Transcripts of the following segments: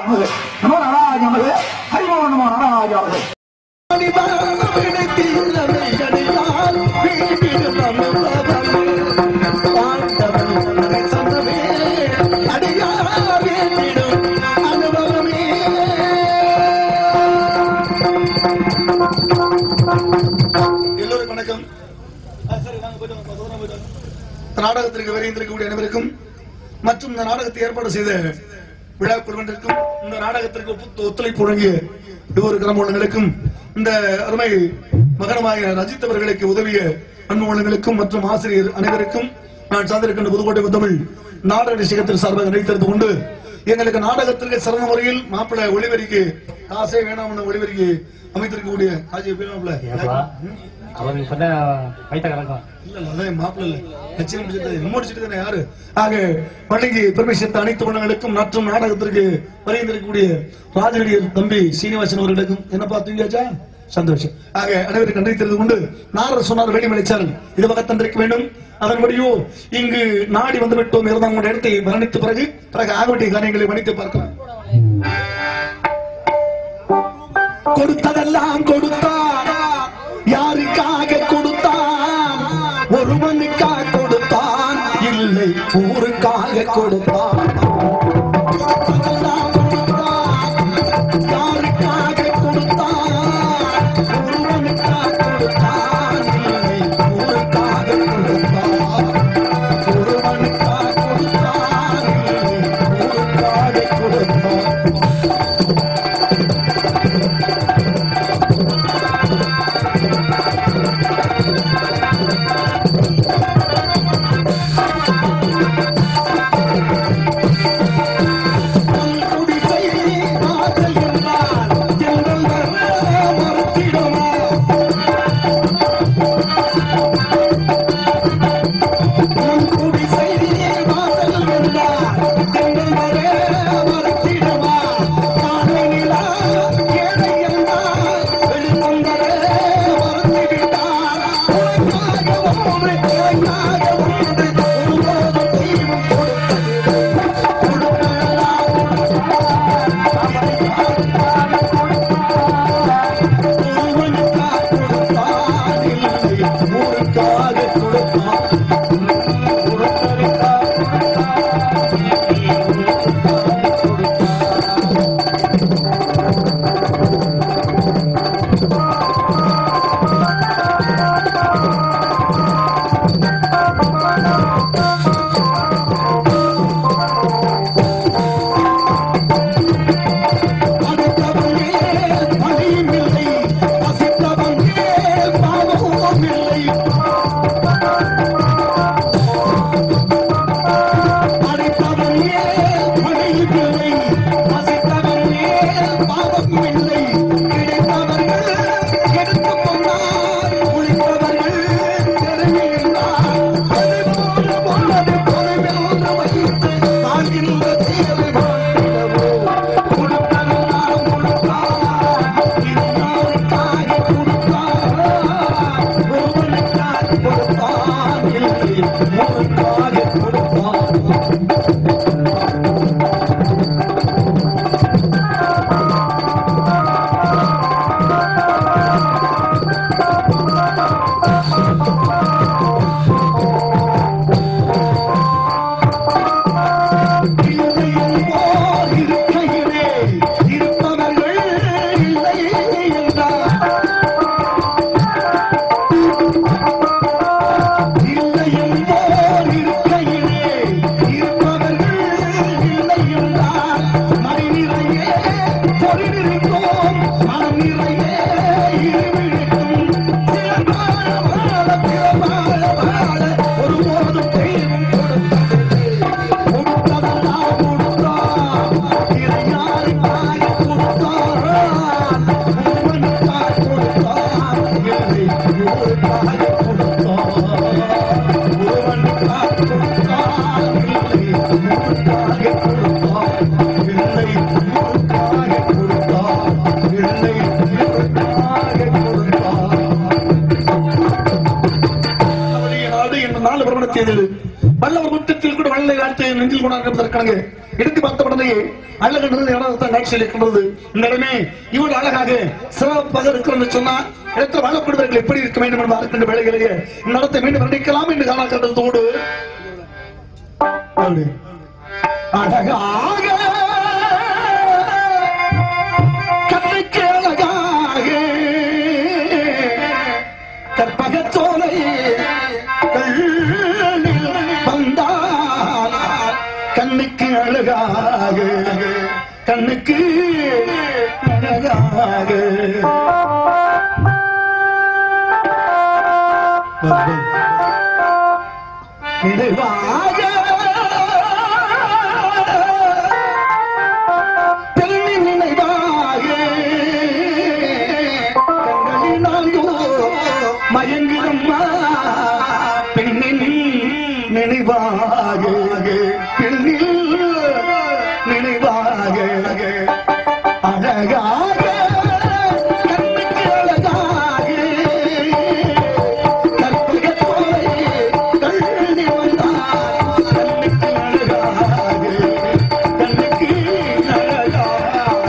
நமது நமோ நாராஜ நமது ஹரிமோ நமோ நாராஜ நமது எல்லோருக்கும் வணக்கம் ஆ, சரி, வாங்க, போயிட்டு வாங்க, தூரம் போயிட்டு வாங்க. இந்த நாடகத்திற்கு வருகின்றிருக்கக்கூடிய அனைவருக்கும் மற்றும் இந்த நாடகத்தை ஏற்பாடு செய்த விழா குழுவினருக்கும் இந்த நாடகத்திற்கு ஒப்பு- ஒத்துழைப்பு வழங்கிய ஒவ்வொரு கிராமங்களுக்கும் இந்த அருமை மகனமாய ரஜித் அவர்களுக்கு உதவிய அன்பு உள்ளங்களுக்கும் மற்றும் ஆசிரியர் அனைவருக்கும் நான் சார்ந்திருக்கின்ற புதுக்கோட்டை முத்தமிழ் நாடக நிச்சயத்தில் சார்பாக நினைத்திருந்து கொண்டு எங்களுக்கு நாடகத்திற்கு சிறந்த முறையில் மாப்பிள்ளை ஒளிவரிக்கு காசே வேணாம் ஒளிவரிக்கு அமைத்திருக்கக்கூடிய காஜி பேராப்ல ஏப்பா அவருக்கு இப்பதான் வயிற்ற கலக்கம் இல்ல இல்ல அதான் மாப்பிள்ள இல்ல கட்சியில் முடிச்சிட்டு நம்ம முடிச்சிட்டு தானே யாரு ஆக பள்ளிக்கு பெருமை சேர்த்த அனைத்து உணவுகளுக்கும் மற்றும் நாடகத்திற்கு வருகின்றிருக்கக்கூடிய ராஜநடிகர் தம்பி சீனிவாசன் அவர்களுக்கும் என்ன பார்த்தீங்களாச்சா சந்தோஷம் ஆக அனைவருக்கு நன்றி தெரிந்து கொண்டு நாரர் சொன்னார் வேடிமலைச்சாரன் இது பகத்தன்றைக்கு வேண்டும் அதன்படியோ இங்கு நாடி வந்து விட்டோம் இருந்தால் உங்களுடைய இடத்தை வர்ணித்த பிறகு பிறகு ஆக வேண்டிய காரியங்களை வணித்து பார்க்கலாம் கொடுத்ததெல்லாம் கொடுத்தான் யாருக்காக கொடுத்தான் ஒருவனுக்காக கொடுத்தான் இல்லை ஊருக்காக கொடுத்தான் கொடுத்ததெல்லாம் கொடுத்தான். யாருக்காக கொடுத்தான்? ஒருவனுக்காக கொடுத்தான். இல்லை ஊருக்காக கொடுத்தான். ஒருவனுக்காக கொடுத்தான். இல்லை ஊருக்காக கொடுத்தான். மறுத்திடுமா மணலை வாழ்த்து நெஞ்சில் கொண்டாடுவதற்காக எடுத்து பார்த்த உடனே அழகு நிறைந்த இடத்தான் காட்சியில் இருக்கின்றது இந்த இடமே இவ்வளவு அழகாக சிறப்பாக இருக்கிறது சொன்னா இடத்தில் வாழப்படுவர்கள் எப்படி இருக்க வேண்டும் என்று பார்க்கின்ற வேலைகளிலே இந்த இடத்தை மீண்டும் வர்ணிக்கலாம் என்று காணக்கண்டதோடு அப்படி அழகாக கண்ணுக்கு அழகாக கற்பகச்சோலை கண்ணில் வந்தால் கண்ணுக்கு அழகாக கண்ணுக்கு அழகாக நினைவாக பெண்ணின் நினைவாக கண்களினாலோ மயங்குதம்மா பெண்ணின் நினைவாக பெண்ணில் நினைவாக அழகாக கண்ணுக்கு அழகாக கற்பகத்தோலை கண்ணி வந்தார் கண்ணுக்கு அழகாக கண்ணுக்கு அழகாக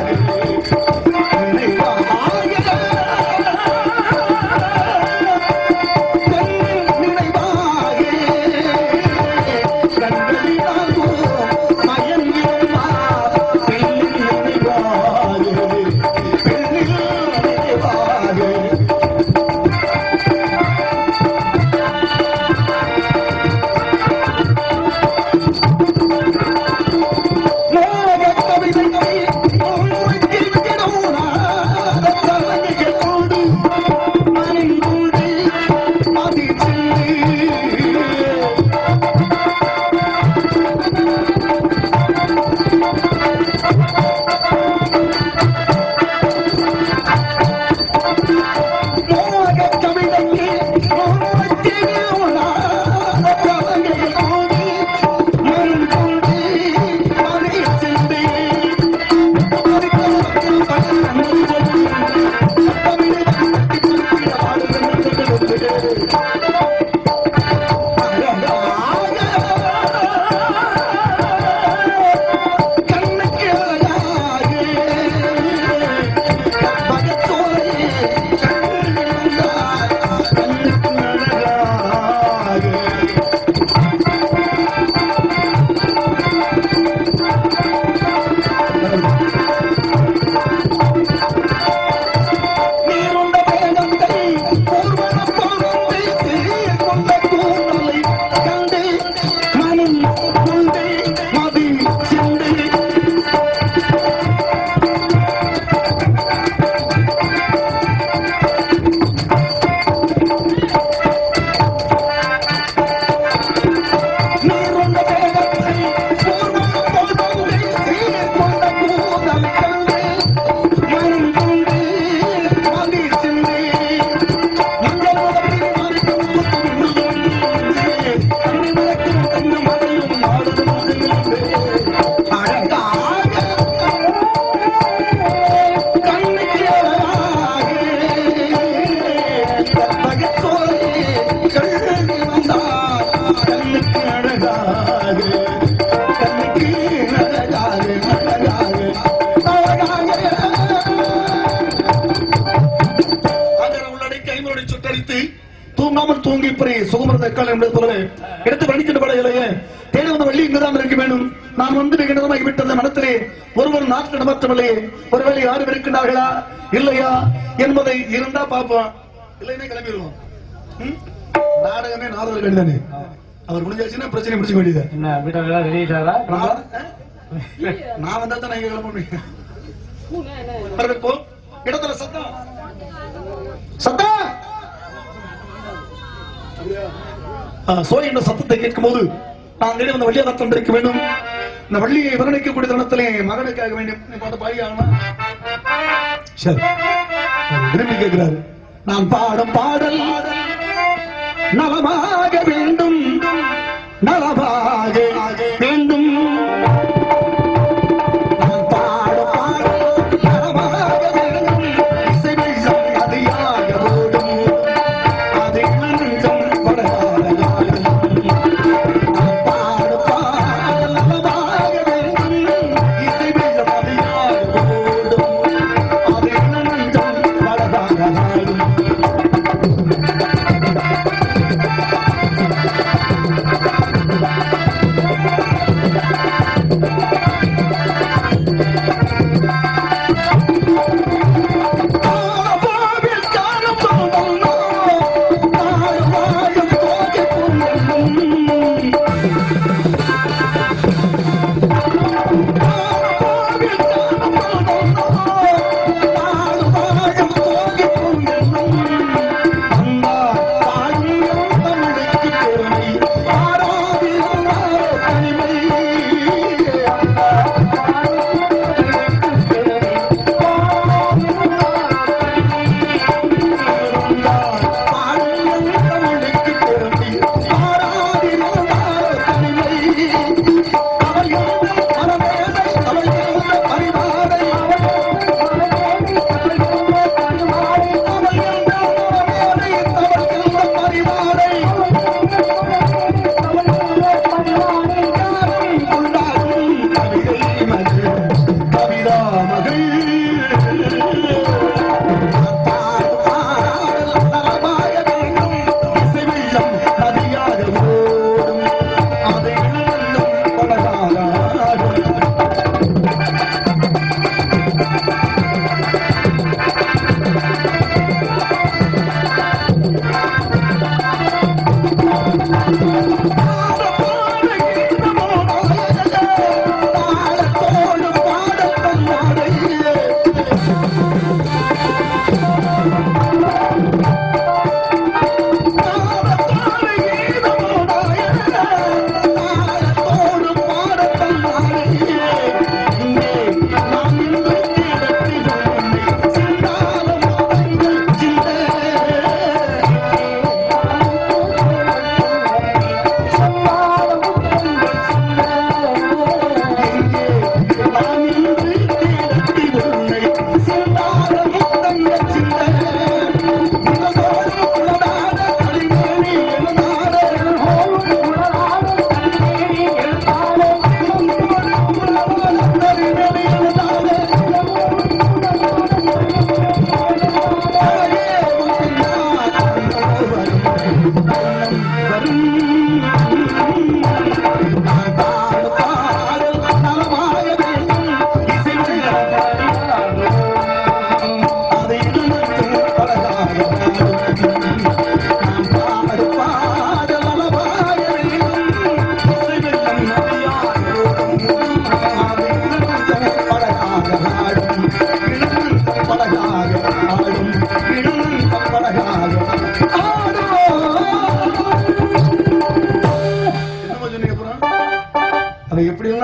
தூங்காமல் தூங்கி இப்படி சுகமரத காலம் என்பது போலவே எடுத்து வணிக்கின்ற படையிலேயே தேடி வந்த வள்ளி இங்குதான் இருக்க வேண்டும் நான் வந்து மிகுந்தமாகி விட்டது மனத்திலே ஒருவர் நாட்டில் இடமற்றவில்லையே ஒருவேளை யாரும் இருக்கின்றார்களா இல்லையா என்பதை இருந்தா பார்ப்போம் இல்லைன்னா கிளம்பிடுவோம் ம்? நாடகமே நாடகம் தானே அவர் முடிஞ்சாச்சுன்னா பிரச்சனை முடிச்சுக்க வேண்டியது என்ன வீட்டில் எல்லாம் ரெடி ஆயிட்டாரா நான் நான் வந்தா தான் நீங்க கிளம்ப முடியும் வரவேற்போ இடத்துல சத்தம் சத்தம் ஆ, சோய் என்ற சத்தத்தை கேட்கும்போது நான் தேடி வந்த வழியாக தந்திருக்க வேண்டும் இந்த வள்ளியை வர்ணிக்கக்கூடிய தருணத்திலே மகனுக்காக வேண்டும் நீ பாட்டு பாடி ஆகணும் சரி அவர் விரும்பி கேட்கிறாரு நான் பாடும் பாடல் நலமாக வேண்டும் நலமாக வேண்டும் நான் பாடும் பாடல் நலமாக வேண்டும் இசை வெள்ளம் அதியாக ஓடும் அது இளநெஞ்சம் படையாட நாடும் நான் பாடும் பாடல்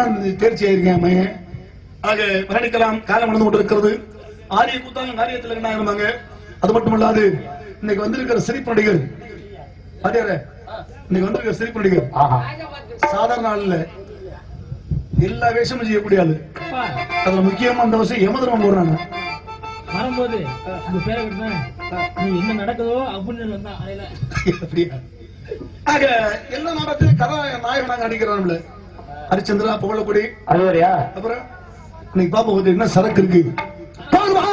தான் தேர்ச்சி ஆயிருக்கேன் அம்மையே ஆக வர்ணிக்கலாம் காலம் நடந்து கொண்டிருக்கிறது ஆரிய கூத்தாங்க காரியத்தில் என்ன இருந்தாங்க அது மட்டும் இல்லாது இன்னைக்கு வந்திருக்கிற சிரிப்பு நடிகர் அதே இன்னைக்கு வந்திருக்கிற சிரிப்பு நடிகர் ஆஹா சாதாரண ஆள் இல்ல எல்லா வேஷமும் செய்யக்கூடிய ஆளு அப்பா, அதுல முக்கியமா அந்த வருஷம் யமதர்மம் போடுறாங்க வரும்போது உங்க பேரை விட்டுனேன் நீ என்ன நடக்குதோ அப்படின்னு வந்தான் அலையில அப்படியா ஆக எல்லா நாடகத்திலும் கதா நாயகனாக நடிக்கிறான்ல ஹரிச்சந்திரா புகழக்குடி அதுவரையா அப்புறம் இன்னைக்கு பாப்பா வந்து என்ன சரக்கு இருக்கு பாருமா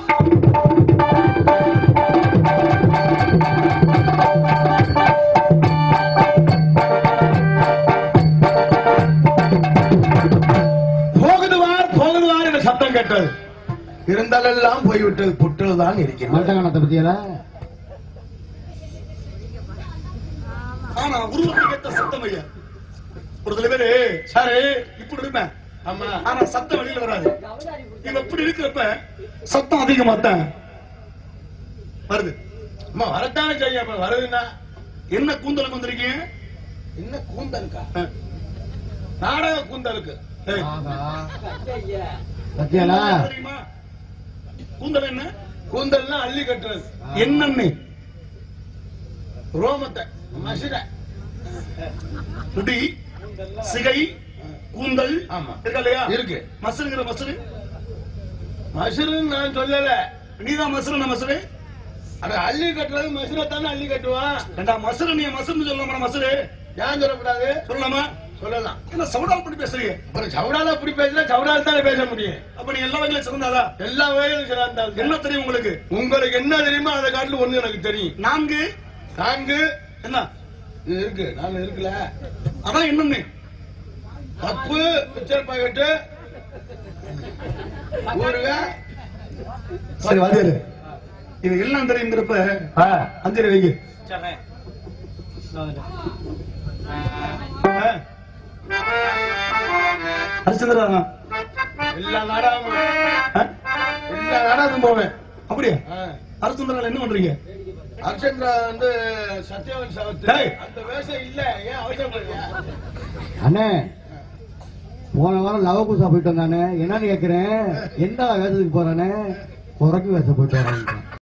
போகுதுவார் போகுதுவார் என்ற சத்தம் கேட்டது இருந்தாலெல்லாம் போய்விட்டது புற்றல் தான் இருக்கிறது மட்டங்கணத்தை பத்தியெல்லாம் ஆனா உருவத்துக்கு ஏத்த சத்தம் ஐயா ஒரு சில பேரு சாரு இப்படி இருப்பேன் ஆமா ஆனா சத்தம் வெளியில வராது இவன் இப்படி இருக்கிறப்ப சத்தம் அதிகமாத்தான் வருது அம்மா வரத்தானே செய்ய அப்ப வருதுன்னா என்ன கூந்தலுக்கு வந்திருக்கீங்க என்ன கூந்தலுக்கா ஆ. நாடக கூந்தலுக்கு ஏய், பத்தியலா தெரியுமா கூந்தல் என்ன கூந்தல்னா அள்ளி கட்டுறது என்னன்னு ரோமத்தை மசிட முடி சிகை கூந்தல் ஆமா. இருக்கா இல்லையா இருக்கு. மசுருங்கிற மசுரு மசுருன்னு நான் சொல்லல நீதான் மசுரு நான் மசுரு அட அள்ளி கட்டுறது மசுரத்தானே அள்ளி கட்டுவான் ரெண்டா மசுரு நீ மசுருன்னு சொல்லலாமா மசுரு ஏன் சொல்லக்கூடாது சொல்லலாமா சொல்லலாம் என்ன சவுடால் பண்ணி பேசுறீங்க அப்புறம் சவுடால அப்படி பேசினா சவுடால தானே பேச முடியும் அப்ப நீ எல்லா வகையிலும் சிறந்தாதா எல்லா வகையிலும் சிறந்தால் என்ன தெரியும் உங்களுக்கு உங்களுக்கு என்ன தெரியுமோ அதை காட்டிலும் ஒண்ணு எனக்கு தெரியும் நான்கு நான்கு என்ன இது இருக்கு நான் இருக்குல்ல அதான் என்னன்னு பப்பு பிக்சர் பாக்கெட்டு ஊருக சரி வாதியாரு இது எல்லாம் தெரியுங்கிறப்ப அஞ்சரை வைங்க ஆ. ஹரிச்சந்திரா எல்லா நாடகமும் ஆ? எல்லா நாடகமும் போவேன் அப்படியா ஆ. ஹரிச்சந்திரா என்ன பண்றீங்க அர்ச்சந்திரா வந்து சத்யவன் சாவத்து டேய். அந்த வேஷம் இல்ல ஏன் அவசரப்படுறியா அண்ணே போன வாரம் லவகுசா போயிட்டு வந்தானே என்னன்னு கேக்குறேன் எந்த வேஷத்துக்கு போறானே குறைக்கு வேஷம் போயிட்டு வரான்